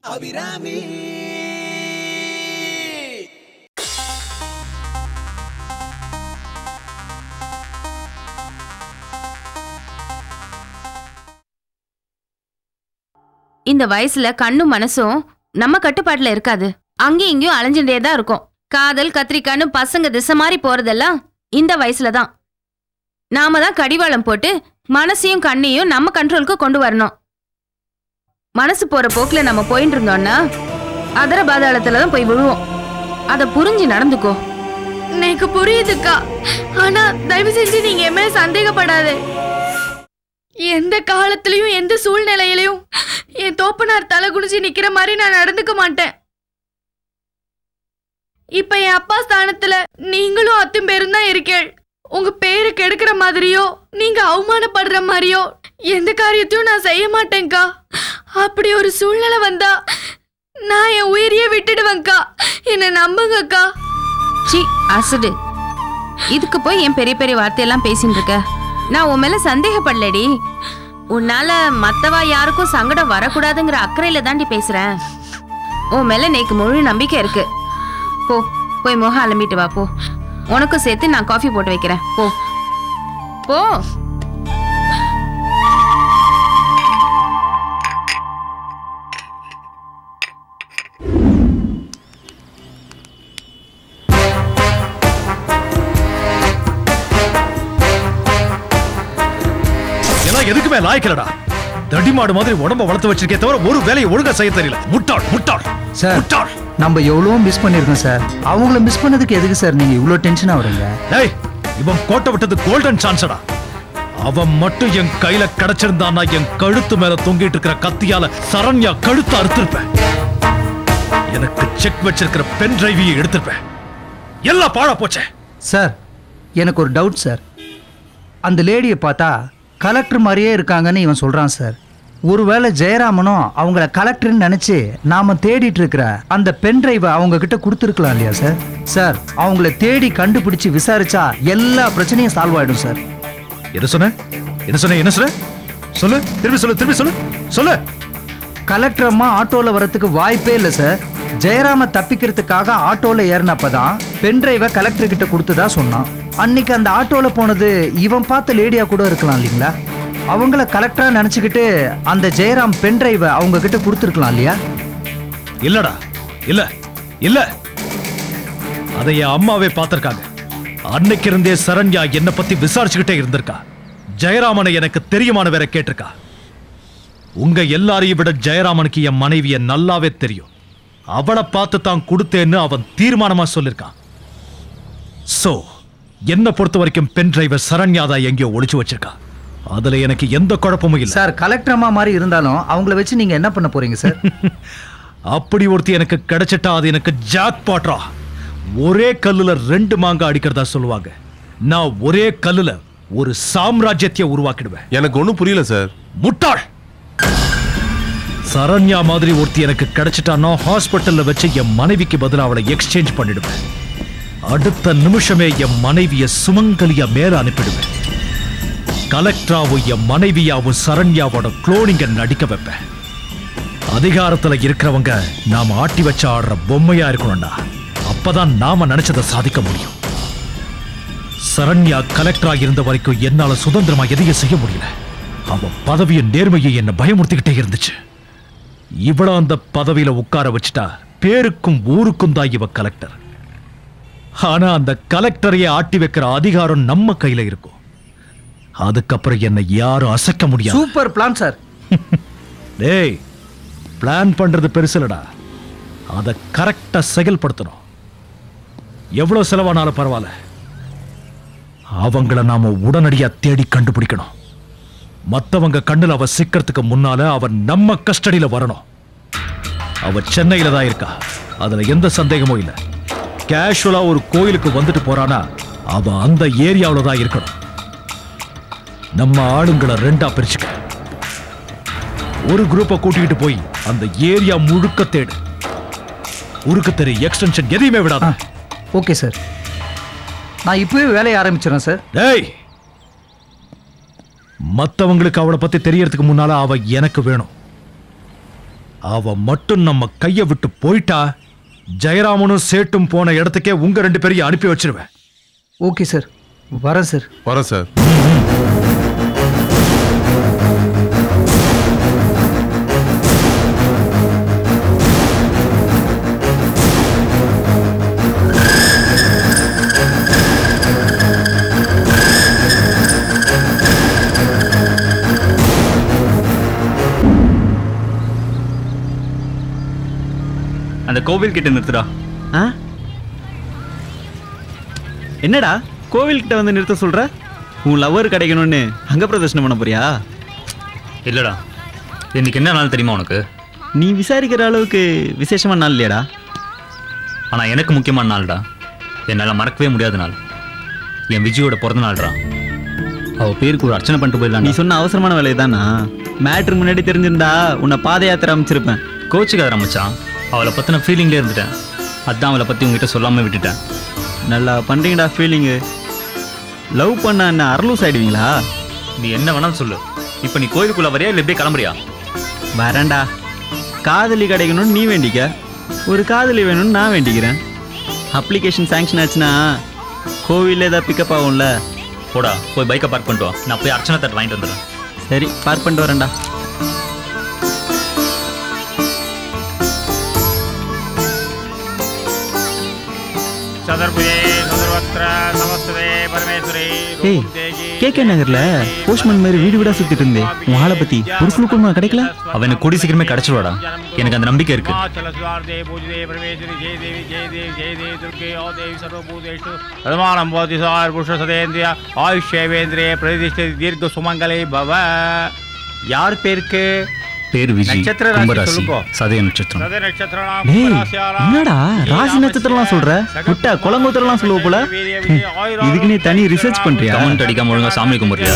அபிராமி இந்த வயசுல கண்ணும் மனசும் நம்ம கட்டுப்பாட்டுல இருக்காது அங்கேயும் இங்கேயும் அலைஞ்சுட்டே தான் இருக்கும் காதல் கத்திரிக்கான்னு பசங்க திசை மாதிரி போறதெல்லாம் இந்த வயசுல தான் நாம தான் கடிவாளம் போட்டு மனசையும் கண்ணையும் நம்ம கண்ட்ரோலுக்கு கொண்டு வரணும் மனசு போற போக்குல நம்ம போயிட்டு இருந்தோம்னா அதர பாதாளத்துல தான் போய் விழுவோம் அத புரிஞ்சு நடந்துக்கோ எனக்கு புரியுதுக்கா ஆனா தயவு செஞ்சு நீங்க என் மேல சந்தேகப்படாதே எந்த காலத்திலயும் எந்த சூழ்நிலையிலயும் என் தோப்பனார் தலை குனிஞ்சு நிக்கிற மாதிரி நான் நடந்துக்க மாட்டேன் இப்ப என் அப்பா ஸ்தானத்துல நீங்களும் அத்தும் பேரும் தான் இருக்கேள் உங்க பேரு கெடுக்கிற மாதிரியோ நீங்க அவமானப்படுற மாதிரியோ எந்த காரியத்தையும் நான் செய்ய மாட்டேன்க்கா அப்படி ஒரு சூழ்நிலை வந்தா நான் என் உயிரையே விட்டுடுவேன்க்கா என்னை நம்புங்கக்கா சி அசடு இதுக்கு போய் என் பெரிய பெரிய வார்த்தையெல்லாம் பேசிட்டு இருக்க நான் உன் மேல சந்தேகப்படலடி உன்னால மத்தவா யாருக்கும் சங்கடம் வரக்கூடாதுங்கிற அக்கறையில தாண்டி பேசுறேன் உன் மேல நேக்கு முழு நம்பிக்கை இருக்கு போ போய் முகம் அலம்பிட்டு வா போ உனக்கும் சேர்த்து நான் காஃபி போட்டு வைக்கிறேன் போ போ எல்லாம் எதுக்குமே லாய்க்கலடா தடிமாடு மாதிரி உடம்ப வளர்த்து வச்சிருக்கே தவிர ஒரு வேலையை ஒழுங்கா செய்ய தெரியல முட்டாள் முட்டாள் சார் முட்டாள் நம்ம எவ்வளோ மிஸ் பண்ணியிருக்கோம் சார் அவங்கள மிஸ் பண்ணதுக்கு எதுக்கு சார் நீங்க இவ்வளோ டென்ஷனா வரீங்க டேய் இவன் கோட்டை விட்டது கோல்டன் சான்ஸ்டா அவன் மட்டும் என் கையில கிடைச்சிருந்தான்னா என் கழுத்து மேல தொங்கிட்டு இருக்கிற கத்தியால சரண்யா கழுத்து அறுத்திருப்பேன் எனக்கு செக் வச்சிருக்கிற பென் டிரைவையை எடுத்திருப்பேன் எல்லாம் பாழா போச்சே சார் எனக்கு ஒரு டவுட் சார் அந்த லேடியை பார்த்தா கலெக்டர் மாதிரியே இருக்காங்கன்னு இவன் சொல்றான் சார் ஒருவேளை ஜெயராமனும் அவங்கள கலெக்டர்னு நினைச்சு நாம தேடிட்டு இருக்கிற அந்த பென் டிரைவை அவங்க கிட்ட கொடுத்துருக்கலாம் இல்லையா சார் சார் அவங்கள தேடி கண்டுபிடிச்சு விசாரிச்சா எல்லா பிரச்சனையும் சால்வ் ஆயிடும் சார் என்ன சொன்ன என்ன சொன்ன என்ன சொன்ன சொல்லு திரும்பி சொல்லு திரும்பி சொல்லு சொல்லு கலெக்டர் அம்மா ஆட்டோல வரதுக்கு வாய்ப்பே இல்லை சார் ஜெயராம தப்பிக்கிறதுக்காக ஆட்டோல ஏறினப்பதான் பென் டிரைவை கலெக்டர் கிட்ட கொடுத்ததா சொன்னான் அன்னைக்கு அந்த ஆட்டோல போனது இவன் பார்த்த லேடியா கூட இருக்கலாம் இல்லைங்களா அவங்கள கலெக்டரா நினைச்சுக்கிட்டு அந்த ஜெயராம் பென் டிரைவை அவங்க கிட்ட கொடுத்துருக்கலாம் இல்லையா இல்லடா இல்ல இல்ல அதை என் அம்மாவே பார்த்திருக்காங்க அன்னைக்கு இருந்தே சரண்யா என்னை பத்தி விசாரிச்சுக்கிட்டே இருந்திருக்கா ஜெயராமனை எனக்கு தெரியுமான்னு வேற கேட்டிருக்கா உங்க எல்லாரையும் விட ஜெயராமனுக்கு என் மனைவிய நல்லாவே தெரியும் அவளை பார்த்து தான் கொடுத்தேன்னு அவன் தீர்மானமா சொல்லிருக்கான் சோ என்ன பொறுத்த வரைக்கும் பென் டிரைவர் சரண்யா தான் எங்கேயோ ஒளிச்சு வச்சிருக்கா அதுல எனக்கு எந்த குழப்பமும் இல்ல சார் கலெக்டர் அம்மா மாதிரி இருந்தாலும் அவங்கள வச்சு நீங்க என்ன பண்ண போறீங்க சார் அப்படி ஒருத்தி எனக்கு கிடைச்சிட்டா அது எனக்கு ஜாக் பாட்ரா ஒரே கல்லுல ரெண்டு மாங்காய் அடிக்கிறதா சொல்லுவாங்க நான் ஒரே கல்லுல ஒரு சாம்ராஜ்யத்தையே உருவாக்கிடுவேன் எனக்கு ஒன்றும் புரியல சார் முட்டாள் சரண்யா மாதிரி ஒருத்தி எனக்கு கிடைச்சிட்டான்னா ஹாஸ்பிட்டல்ல வச்சு என் மனைவிக்கு பதிலா அவளை எக்ஸ்சேஞ்ச் பண்ணிடுவேன் அடுத்த நிமிஷமே என் மனைவிய சுமங்கலியா மேல அனுப்பிடுவேன் கலெக்டராவும் என் மனைவியாவும் சரண்யாவோட குளோனிங்க நடிக்க வைப்பேன் அதிகாரத்துல இருக்கிறவங்க நாம ஆட்டி வச்சு ஆடுற பொம்மையா இருக்கணும்டா அப்பதான் நாம நினைச்சதை சாதிக்க முடியும் சரண்யா கலெக்டரா இருந்த வரைக்கும் என்னால சுதந்திரமா எதையும் செய்ய முடியல அவ பதவியின் நேர்மையை என்ன பயமுறுத்திக்கிட்டே இருந்துச்சு இவள அந்த பதவியில உட்கார வச்சுட்டா பேருக்கும் ஊருக்கும் தான் இவ கலெக்டர் ஆனா அந்த கலெக்டரையே ஆட்டி வைக்கிற அதிகாரம் நம்ம கையில இருக்கும் அதுக்கப்புறம் என்னை யாரும் அசைக்க முடியாது சூப்பர் பிளான் சார் டேய் பிளான் பண்றது பெருசுலடா அதை கரெக்டா செயல்படுத்தணும் எவ்வளவு செலவானாலும் பரவாயில்ல அவங்கள நாம உடனடியா தேடி கண்டுபிடிக்கணும் மத்தவங்க கண்ணுல அவ சிக்கிறதுக்கு முன்னால அவ நம்ம கஸ்டடியில வரணும் அவ சென்னையில தான் இருக்கா அதுல எந்த சந்தேகமும் இல்ல கேஷுவலா ஒரு கோயிலுக்கு வந்துட்டு போறானா அவ அந்த ஏரியாவுல தான் இருக்கணும் நம்ம ஆளுங்களை ரெண்டா பிரிச்சுக்க ஒரு குரூப்பை கூட்டிக்கிட்டு போய் அந்த ஏரியா முழுக்க தேடு உருக்கு தெரு எக்ஸ்டென்ஷன் எதையுமே விடாத ஓகே சார் நான் இப்பவே வேலையை ஆரம்பிச்சிடறேன் சார் டேய் மத்தவங்களுக்கு அவளை பத்தி தெரியறதுக்கு முன்னால அவ எனக்கு வேணும் அவ மட்டும் நம்ம கைய விட்டு போயிட்டா ஜெயராமனும் சேட்டும் போன இடத்துக்கே உங்க ரெண்டு பேரையும் அனுப்பி வச்சிருவேன் ஓகே சார் வரேன் சார் வரேன் சார் அந்த கோவில் கிட்ட நிறுத்துடா ஆ என்னடா கோவில் கிட்ட வந்து நிறுத்த சொல்ற உன் லவர் கிடைக்கணும்னு அங்க பிரதர்ஷனம் பண்ண போறியா இல்லடா இன்னைக்கு என்ன நாள் தெரியுமா உனக்கு நீ விசாரிக்கிற அளவுக்கு விசேஷமான நாள் இல்லையாடா ஆனா எனக்கு முக்கியமான நாள்டா என்னால மறக்கவே முடியாத நாள் என் விஜயோட பிறந்த நாள்டா அவ பேருக்கு ஒரு அர்ச்சனை பண்ணிட்டு நீ போயிடலாம் சொன்ன அவசரமான வேலை தானா மேட்ரு முன்னாடி தெரிஞ்சிருந்தா உன்னை பாத யாத்திரை அமைச்சிருப்பேன் கோச்சுக்காத மச்சான் அவளை பத்தின ஃபீலிங்லேயே இருந்துட்டேன் அதான் அவளை பத்தி உங்ககிட்ட சொல்லாம விட்டுட்டேன் நல்லா பண்றீங்கடா ஃபீலிங்கு லவ் பண்ண என்ன அரலூஸ் ஆயிடுவீங்களா நீ என்ன வேணாலும் சொல்லு இப்போ நீ கோயிலுக்குள்ள வரியா இல்லை இப்படியே கிளம்புறியா வரேன்டா காதலி கிடைக்கணும்னு நீ வேண்டிக்க ஒரு காதலி வேணும்னு நான் வேண்டிக்கிறேன் அப்ளிகேஷன் சாங்ஷன் ஆச்சுன்னா கோவிலில் ஏதாவது பிக்கப் ஆகும்ல போடா போய் பைக்கை பார்க் பண்ணிட்டு வா நான் போய் அர்ச்சனை தட்டு வாங்கிட்டு வந்துடுறேன் சரி பார்க் பண்ணிட்டு வரேன்டா சதுர்புஜே சதுர்வக்ர நமஸ்தே பரமேஸ்வரி ஏய் கேகே நகர்ல போஸ்ட்மேன் மாதிரி வீடு வீடா சுத்திட்டு இருந்தே உன் ஆளை பத்தி ஒரு குழுக்குமா கிடைக்கல அவன் எனக்கு கூடி சீக்கிரமே கிடைச்சிருவாடா எனக்கு அந்த நம்பிக்கை இருக்கு चलस्वार्थे पूजिते परमेश्वरी जय देवी जय देवी जय देवी दुर्गे ओ देवी सर्वभूतेषु प्रमाणं भवति सार पुरुष सदेन्द्रिय आयुष्यवेन्द्रिय प्रतिष्ठित दीर्घ सुमंगले भव யார் பேருக்கு பேர் விஜய் நட்சத்திர ராசி கும்பராசி சொல்லுப்போ. சதய நட்சத்திரம் சதய நட்சத்திரம் டேய் என்னடா ராசி நட்சத்திரம்லாம் சொல்ற விட்டா குளங்கூத்திரம்லாம் சொல்லுவ போல ஹம், இதுக்கு நீ தனி ரிசர்ச் பண்றியா கமெண்ட் அடிக்காம ஒழுங்கா சாமி கும்பிடுறியா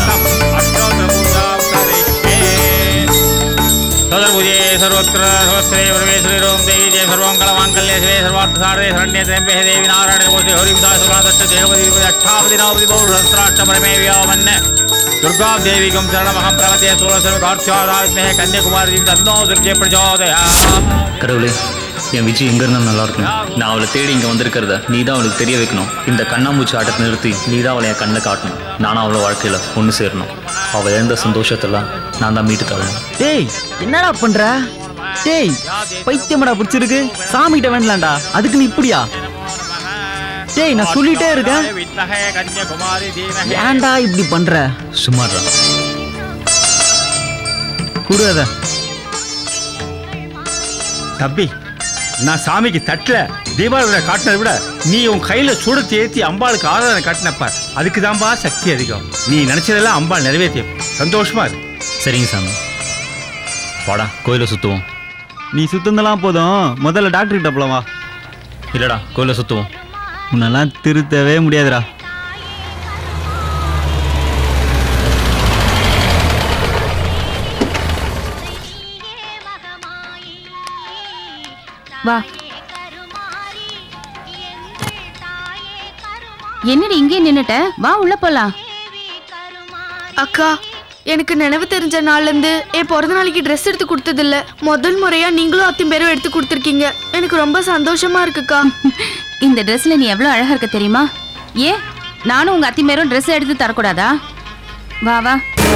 சதுர்புஜே சர்வத்திர சர்வஸ்ரே பரமேஸ்வரி ரோம் தேவி ஜெய சர்வங்கலமாங்கல்ய சிவே சர்வார்த்த சாரதே சரண்யே திரம்பே தேவி நாராயண நமோஸ்தே ஹரிவிதா சுகாதஷ்ட தேவதி அஷ்டாவதி நவதி பௌர் சஹஸ்ராஷ்ட பரமே வியாமன்ன துர்கா தேவிகம் சரணமகம் பிரமதே சோழசர்வ கார்த்தியாராத்மே கன்னியகுமாரி தன்னோ துர்கே பிரச்சோதயா கடவுளே என் விஜய் எங்க இருந்தாலும் நல்லா இருக்கும் நான் அவளை தேடி இங்க வந்திருக்கிறத நீ தான் அவளுக்கு தெரிய வைக்கணும் இந்த கண்ணாமூச்சி ஆட்டத்தை நிறுத்தி நீ தான் அவளை என் கண்ணில் காட்டணும் நானும் அவளை வாழ்க்கையில ஒன்று சேரணும் அவள் இழந்த சந்தோஷத்தெல்லாம் நான் தான் மீட்டு தரணும் டேய் என்னடா பண்ற டேய் பைத்தியமடா பிடிச்சிருக்கு சாமி கிட்ட வேண்டலாம்டா அதுக்கு நீ இப்படியா டேய் நான் சொல்லிட்டே இருக்கேன் வித்மஹே கன்னியகுமாரி தீமஹே ஏன்டா இப்படி பண்ற சும்மாடா குடு அத தம்பி நான் சாமிக்கு தட்டல தீபாவளியில் காட்டினதை விட நீ உன் கையில சுடத்தை ஏற்றி அம்பாளுக்கு ஆராதனை காட்டினப்ப அதுக்கு தான்பா சக்தி அதிகம் நீ நினைச்சதெல்லாம் அம்பாள் நிறைவேற்றி சந்தோஷமா இருக்கு சரிங்க சாமி வாடா கோயிலை சுற்றுவோம் நீ சுத்தந்தெல்லாம் போதும் முதல்ல டாக்டர் கிட்ட போலாம் வா இல்லடா கோயிலை சுற்றுவோம் உன்னெல்லாம் திருத்தவே முடியாதுடா வா என்னடி இங்கே நின்னுட்ட வா உள்ள போலாம் அக்கா எனக்கு நினைவு தெரிஞ்ச நாள்ல இருந்து என் பிறந்த நாளைக்கு ட்ரெஸ் எடுத்து கொடுத்ததில்ல முதல் முறையா நீங்களும் அத்தையும் பேரும் எடுத்து கொடுத்துருக்கீங்க எனக்கு ரொம்ப சந்தோஷமா இருக்குக்கா இந்த ட்ரெஸ்ல நீ எவ்வளவு அழகா இருக்க தெரியுமா ஏன் நானும் உங்க அத்தி மேரும் ட்ரெஸ் எடுத்து தரக்கூடாதா வா வா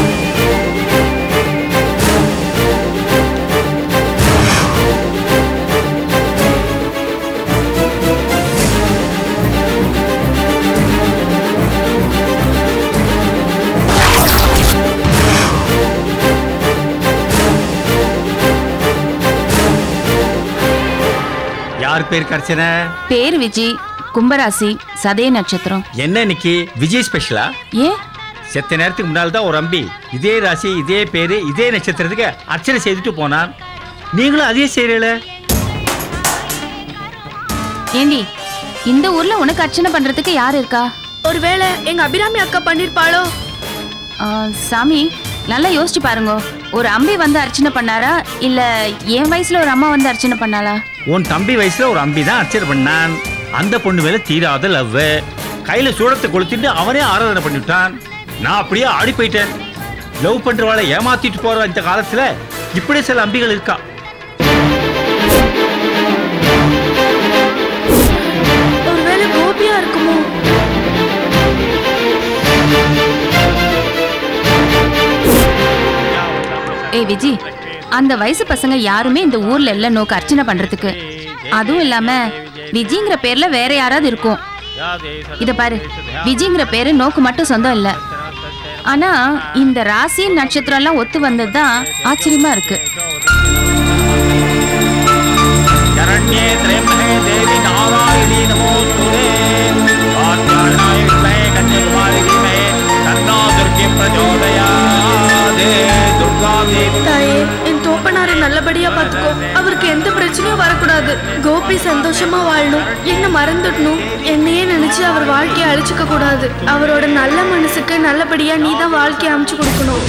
யார் பேர் கர்ச்சனை பேர் விஜய் கும்பராசி சதய நட்சத்திரம் என்ன இன்னைக்கு விஜய் ஸ்பெஷலா ஏன் செத்த நேரத்துக்கு முன்னால் தான் ஒரு அம்பி இதே ராசி இதே பேரு இதே நட்சத்திரத்துக்கு அர்ச்சனை செய்துட்டு போனான் நீங்களும் அதே செய்யல ஏண்டி இந்த ஊர்ல உனக்கு அர்ச்சனை பண்றதுக்கு யார் இருக்கா ஒருவேளை எங்க அபிராமி அக்கா பண்ணிருப்பாளோ ஆ, சாமி நல்லா யோசிச்சு பாருங்க ஒரு அம்பி வந்து அர்ச்சனை பண்ணாரா இல்ல என் வயசுல ஒரு அம்மா வந்து அர்ச்சனை பண்ணாளா உன் தம்பி வயசுல ஒரு அம்பி தான் அர்ச்சனை பண்ணான் அந்த பொண்ணு மேல தீராத லவ் கையில சூடத்தை கொளுத்திட்டு அவனே ஆராதனை பண்ணிவிட்டான் நான் அப்படியே ஆடி போயிட்டேன் லவ் பண்றவாளை ஏமாத்திட்டு போற இந்த காலத்துல இப்படி சில அம்பிகள் இருக்கா டேய் விஜி அந்த வயசு பசங்க யாருமே இந்த ஊர்ல இல்ல நோக்கு அர்ச்சனை பண்றதுக்கு அதுவும் இல்லாம விஜிங்கிற பேர்ல வேற யாராவது இருக்கும் இத பாரு விஜிங்கிற பேரு நோக்கு மட்டும் சொந்தம் இல்ல ஆனா இந்த ராசி நட்சத்திரம் எல்லாம் ஒத்து வந்ததுதான் ஆச்சரியமா இருக்கு शरण्ये त्र्यम्बके देवी नारायणी नमोस्तुते कात्यायनाय विद्महे कन्याकुमारी धीमहि तन्नो दुर्गे प्रचोदयात् दुर्गा देवी தாயே என் தோப்பனாரை நல்லபடியா பாத்துக்கோ அவருக்கு எந்த பிரச்சனையும் வரக்கூடாது கோபி சந்தோஷமா வாழணும் என்ன மறந்துடணும் என்னையே நினைச்சு அவர் வாழ்க்கையை அழிச்சுக்க கூடாது அவரோட நல்ல மனசுக்கு நல்லபடியா நீ தான் வாழ்க்கையை அமைச்சு கொடுக்கணும்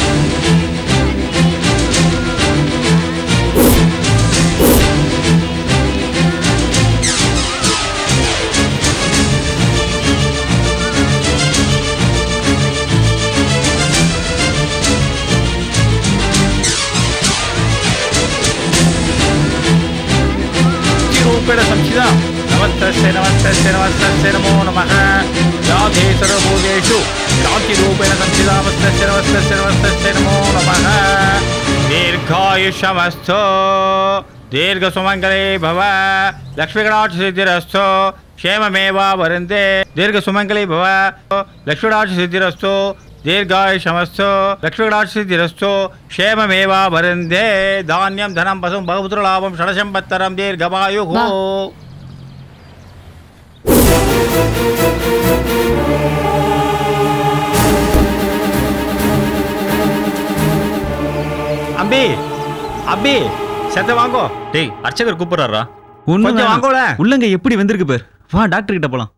रूपेण संस्थिता नमस्तस्य नमस्तस्य नमस्तस्य नमो नमः याधे सर्वभूतेषु क्रान्तिरूपेण संस्थिता नमस्तस्य नमस्तस्य नमस्तस्य नमो नमः दीर्घायुष्यमस्तु दीर्घसुमङ्गले भव लक्ष्मीगणाक्षसिद्धिरस्तु क्षेममेवा वरन्ते दीर्घसुमङ्गले भव लक्ष्मीगणाक्षसिद्धिरस्तु दीर्घायुषमस्तु लक्ष्मीगणाक्षसिद्धिरस्तु क्षेममेवा वरन्ते धान्यं धनं पशुं बहुपुत्रलाभं षडशम्बत्तरं दीर्घवायुः வா. அம்பி அம்பி செத்த வாங்கோ டேய் அர்ச்சகர் கூப்பிடுறாரா ஒண்ணும் கொஞ்சம் வேணாம். வாங்கோல. உள்ளங்க எப்படி வந்திருக்கு பேர் வா டாக்டர் கிட்ட போலாம்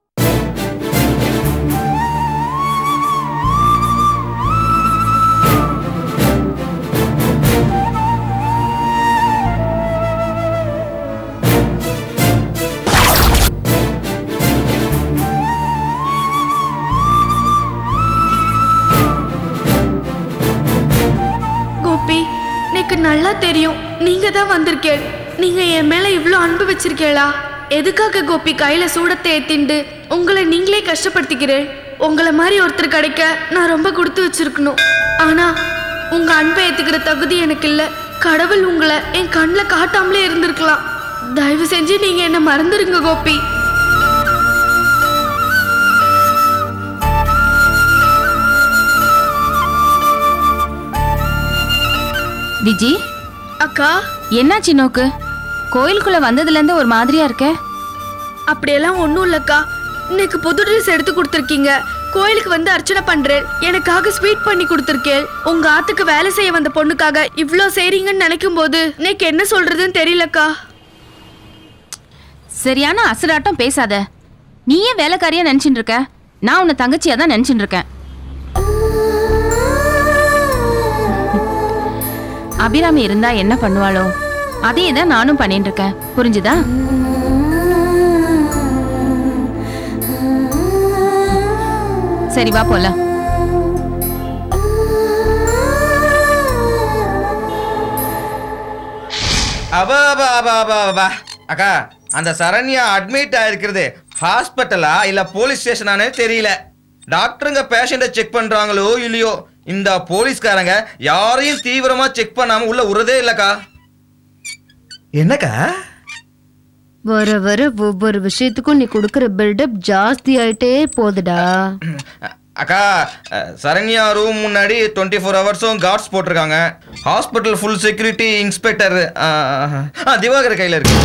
கோபி எனக்கு நல்லா தெரியும் நீங்க தான் வந்திருக்கேள் நீங்க என் மேல இவ்ளோ அன்பு வச்சிருக்கேளா எதுக்காக கோபி கையில சூடத்தை ஏத்திண்டு உங்களை நீங்களே கஷ்டப்படுத்திக்கிறேன் உங்களை மாதிரி ஒருத்தர் கிடைக்க நான் ரொம்ப கொடுத்து வச்சிருக்கணும் ஆனா உங்க அன்பை ஏத்துக்கிற தகுதி எனக்கு இல்ல கடவுள் உங்களை என் கண்ணில் காட்டாமலே இருந்திருக்கலாம் தயவு செஞ்சு நீங்க என்ன மறந்துடுங்க கோபி விஜி அக்கா என்னாச்சு நோக்கு கோயிலுக்குள்ள வந்ததுல இருந்து ஒரு மாதிரியா இருக்க அப்படியெல்லாம் ஒன்றும் இல்லக்கா இன்னைக்கு புது ட்ரெஸ் எடுத்து கொடுத்துருக்கீங்க கோயிலுக்கு வந்து அர்ச்சனை பண்றேன் எனக்காக ஸ்வீட் பண்ணி கொடுத்துருக்கேன் உங்க ஆத்துக்கு வேலை செய்ய வந்த பொண்ணுக்காக இவ்ளோ செய்றீங்கன்னு நினைக்கும் போது இன்னைக்கு என்ன சொல்றதுன்னு தெரியலக்கா சரியான அசடாட்டம் பேசாத நீயே வேலைக்காரியா நினைச்சிட்டு இருக்க நான் உன்னை தங்கச்சியா தான் நினைச்சிட்டு இருக்கேன் அபிராமி இருந்தா என்ன பண்ணுவாளோ அதே தான் நானும் பண்ணிட்டு இருக்கேன் புரிஞ்சுதா சரி வா போலாம் அவ அவ அவ அவ அவ அக்கா அந்த சரண்யா அட்மிட் ஆயிருக்கிறது ஹாஸ்பிட்டலா இல்ல போலீஸ் ஸ்டேஷனானே தெரியல டாக்டருங்க பேஷண்ட்டை செக் பண்றாங்களோ இல்லையோ இந்த போலீஸ்காரங்க யாரையும் தீவிரமா செக் பண்ணாம உள்ள விடுறதே இல்லக்கா என்னக்கா வர வர ஒவ்வொரு விஷயத்துக்கும் நீ கொடுக்கற பில்டப் ஜாஸ்தி ஆயிட்டே போகுதுடா அக்கா அஹ், சரண்யா ரூம் முன்னாடி டுவெண்ட்டி ஃபோர் ஹவர்ஸும் கார்ட்ஸ் போட்டிருக்காங்க hospital full security inspector Diwakar கையில் இருக்கு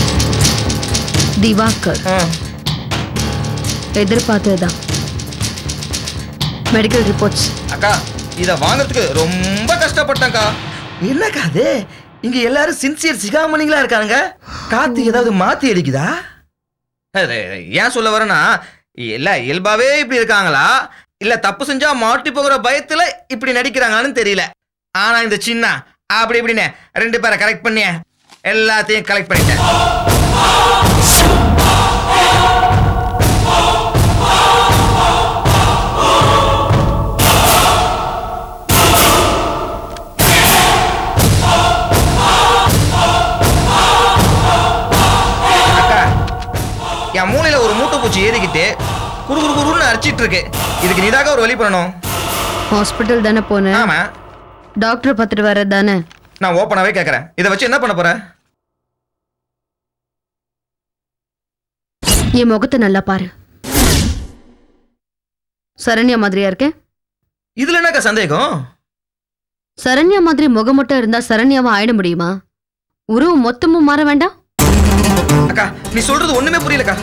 திவாகர் ஆ. எதிர்பார்த்ததுதான் மெடிக்கல் ரிப்போர்ட்ஸ் அக்கா இத வாங்குறதுக்கு ரொம்ப கஷ்டப்பட்டேன்க்கா என்னக்கா அது இங்க எல்லாரும் சின்சியர் சிகாமணிங்களா இருக்காங்க காத்து ஏதாவது மாத்தி அடிக்குதா அது ஏன் சொல்ல வரேன்னா இல்ல இயல்பாவே இப்படி இருக்காங்களா இல்ல தப்பு செஞ்சா மாட்டி போகிற பயத்துல இப்படி நடிக்கிறாங்களான்னு தெரியல ஆனா இந்த சின்ன அப்படி இப்படின்னு ரெண்டு பேரை கரெக்ட் பண்ணி எல்லாத்தையும் கலெக்ட் பண்ணிட்டேன் அக்கா என் மூளையில ஒரு மூட்டை பூச்சி ஏறிக்கிட்டு குறு குறு குருன்னு அரைச்சிட்டு இருக்கு இதுக்கு நீதாக ஒரு வழி பண்ணணும் ஹாஸ்பிட்டல் தானே போனேன் ஆமா டாக்டரை பார்த்துட்டு வர்றது தானே நான் ஓப்பனாவே கேட்கறேன் இதை வச்சு என்ன பண்ண போற என் முகத்தை நல்லா பாரு சரண்யா மாதிரியா இருக்கேன் இதுல என்னக்கா சந்தேகம் சரண்யா மாதிரி முகம் மட்டும் இருந்தா சரண்யாவா ஆயிட முடியுமா உருவம் மொத்தமும் மாற வேண்டாம் அக்கா நீ சொல்றது ஒண்ணுமே புரியலக்கா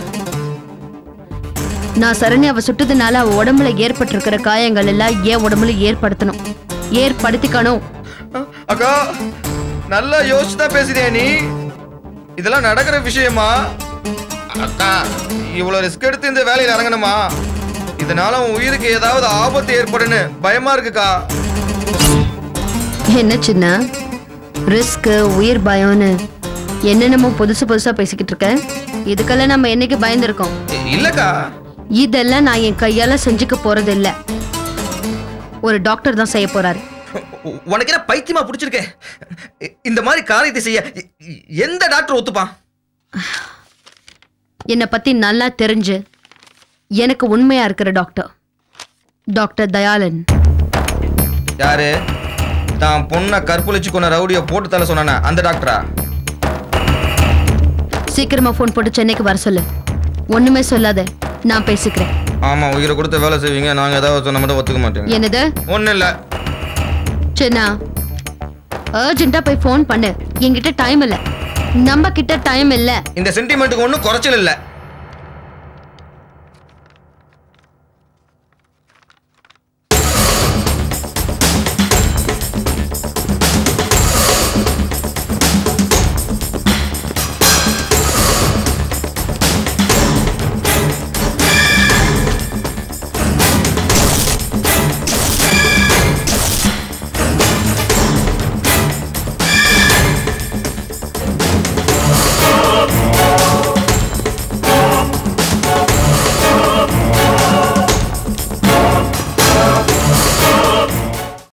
நான் சரண்யாவை சுட்டதுனால அவ உடம்புல ஏற்பட்டிருக்கிற காயங்கள் எல்லாம் என் உடம்புல ஏற்படுத்தணும் ஏற்படுத்திக்கணும் அக்கா நல்லா யோசிச்சு தான் பேசுறியா நீ இதெல்லாம் நடக்கிற விஷயமா அக்கா இவ்வளவு ரிஸ்க் எடுத்து இந்த வேலையில இறங்கணுமா இதனால உன் உயிருக்கு ஏதாவது ஆபத்து ஏற்படுன்னு பயமா இருக்குக்கா என்ன சின்ன ரிஸ்க் உயிர் பயம்னு என்னென்னமோ புதுசு புதுசா பேசிக்கிட்டு இருக்க இதுக்கெல்லாம் நம்ம என்னைக்கு பயந்துருக்கோம் இ- இல்லக்கா இதெல்லாம் நான் என் கையால செஞ்சுக்க போறது இல்ல ஒரு டாக்டர் தான் செய்ய போறாரு உ- உனக்கு என்ன பைத்தியமா பிடிச்சிருக்கே இ- இந்த மாதிரி காரியத்தை செய்ய இ- இ- எந்த டாக்டர் ஒத்துப்பான் என்னை பத்தி நல்லா தெரிஞ்சு எனக்கு உண்மையா இருக்கிற டாக்டர் டாக்டர் தயாளன் யாரு தான் பொண்ணை கற்பழிச்சு கொண்ட ரவுடியை போட்டு தள்ள சொன்னானே அந்த டாக்டரா சீக்கிரமா ஃபோன் போட்டு சென்னைக்கு வர சொல்லு ஒண்ணுமே சொல்லாத நான் பேசிக்கிறேன் ஆமா உயிரை கொடுத்து வேலை செய்வீங்க நாங்க ஏதாவது சொன்ன மட்டும் ஒத்துக்க மாட்டேங்க என்னது ஒண்ணும் இல்ல சின்னா அர்ஜென்ட்டா போய் ஃபோன் பண்ணு என்கிட்ட டைம் இல்ல நம்ம கிட்ட டைம் இல்ல இந்த சென்டிமெண்ட்டுக்கு ஒன்றும் குறைச்சல் இல்லை